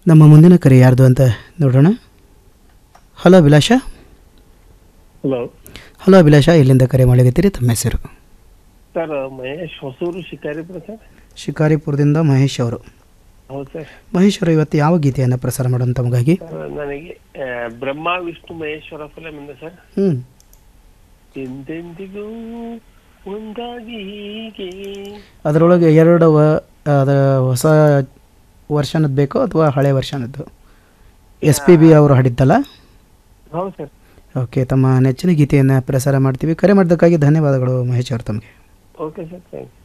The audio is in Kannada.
ನಮ್ಮ ಮುಂದಿನ ಕರೆ ಯಾರ್ದು ಅಂತ ನೋಡೋಣ hello Abhilasha hello hello Abhilasha ಇಲ್ಲಿಂದ ಕರೆ ಮಾಡಿದ್ದೀರಿ ತಮ್ಮ ಹೆಸರು ಸರ್ ಮಹೇಶ್ ಹೊಸೂರು ಶಿಕಾರಿಪುರ ಸರ್ ಶಿಕಾರಿಪುರದಿಂದ ಮಹೇಶ್ ಅವರು ಹೌದು ಸರ್ ಮಹೇಶ್ ಅವರು ಇವತ್ತು ಯಾವ ಗೀತೆಯನ್ನು ಪ್ರಸಾರ ಮಾಡೋಣ ತಮಗಾಗಿ ಸರ್ ನನಗೆ ಆ, ಬ್ರಹ್ಮ ವಿಷ್ಣು ಮಹೇಶ್ವರ ಫಿಲಮ್ ಇಂದ ಸರ್ ಹ್ಞೂ ಎಂದೆಂದಿಗೂ ಒಂದಾಗಿ ಹೀಗೆ ಅದರೊಳಗೆ ಎರಡು ವ ಅದರ ಹೊಸ ವರ್ಷನದ್ದು ಬೇಕೋ ಅಥವಾ ಹಳೆ ವರ್ಷನದ್ದು ಎಸ್ ಪಿ ಬಿ ಅವರು ಹಾಡಿದ್ದಲ್ಲ ಹೌದು ಸರ್ ಓಕೆ ತಮ್ಮ ನೆಚ್ಚಿನ ಗೀತೆಯನ್ನು ಪ್ರಸಾರ ಮಾಡ್ತೀವಿ ಕರೆ ಮಾಡಿದ್ದಕ್ಕಾಗಿ ಧನ್ಯವಾದಗಳು ಮಹೇಶ್ ಅವರು ತಮಗೆ ಓಕೆ ಸರ್ ಥ್ಯಾಂಕ್ ಯು